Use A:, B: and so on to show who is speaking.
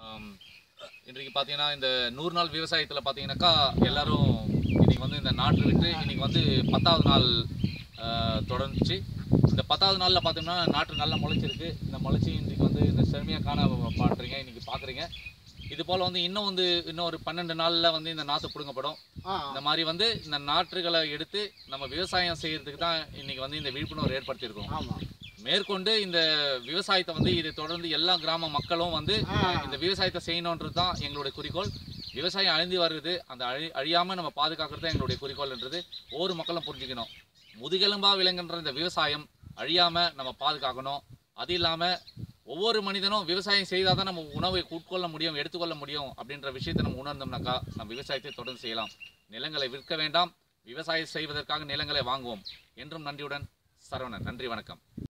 A: ஆம், இன்றைக்கு பார்த்தீங்கன்னா இந்த நூறு நாள் விவசாயத்தில் பார்த்தீங்கன்னாக்கா எல்லாரும் இன்னைக்கு வந்து இந்த நாட்டு விட்டு இன்னைக்கு வந்து பத்தாவது நாள் ஆஹ், தொடர்ந்துச்சு இந்த பத்தாவது நாளில் பார்த்தோம்னா நாற்று நல்லா முளைச்சிருக்கு இந்த முளைச்சி இன்றைக்கு வந்து இந்த செழுமையாக காண பண்ணுறீங்க இன்னைக்கு பார்க்குறீங்க இது போல் வந்து இன்னும் வந்து இன்னும் ஒரு பன்னெண்டு நாளில் வந்து இந்த நாற்று பிடுங்கப்படும்
B: ஆ
A: இந்த மாதிரி வந்து இந்த நாற்றுகளை எடுத்து நம்ம விவசாயம் செய்யறதுக்கு தான் இன்னைக்கு வந்து இந்த விழிப்புணர்வு ஏற்படுத்தியிருக்கோம்
B: ஆமாம்
A: மேற்கொண்டு இந்த விவசாயத்தை வந்து இதை தொடர்ந்து எல்லா கிராம மக்களும் வந்து
B: ஆ.
A: இந்த விவசாயத்தை செய்யணுன்றது தான் எங்களுடைய குறிக்கோள் விவசாயம் அழிந்து வருது அந்த அழி அழியாம நம்ம பாதுகாக்கிறது தான் எங்களுடைய குறிக்கோள்ன்றது ஒவ்வொரு மக்களும் புரிஞ்சுக்கணும் முதுகெலும்பா விளங்குன்ற இந்த விவசாயம் அழியாம நம்ம பாதுகாக்கணும் அது இல்லாம ஒவ்வொரு மனிதனும் விவசாயம் செய்தால் தான் நம்ம உணவை உட்கொள்ள முடியும் எடுத்துக்கொள்ள முடியும் அப்படின்ற விஷயத்தை நம்ம உணர்ந்தோம்னாக்கா நம்ம விவசாயத்தை தொடர்ந்து செய்யலாம் நிலங்களை விற்க வேண்டாம் விவசாயம் செய்வதற்காக நிலங்களை வாங்குவோம் என்றும் நன்றியுடன் சரவணன் நன்றி வணக்கம்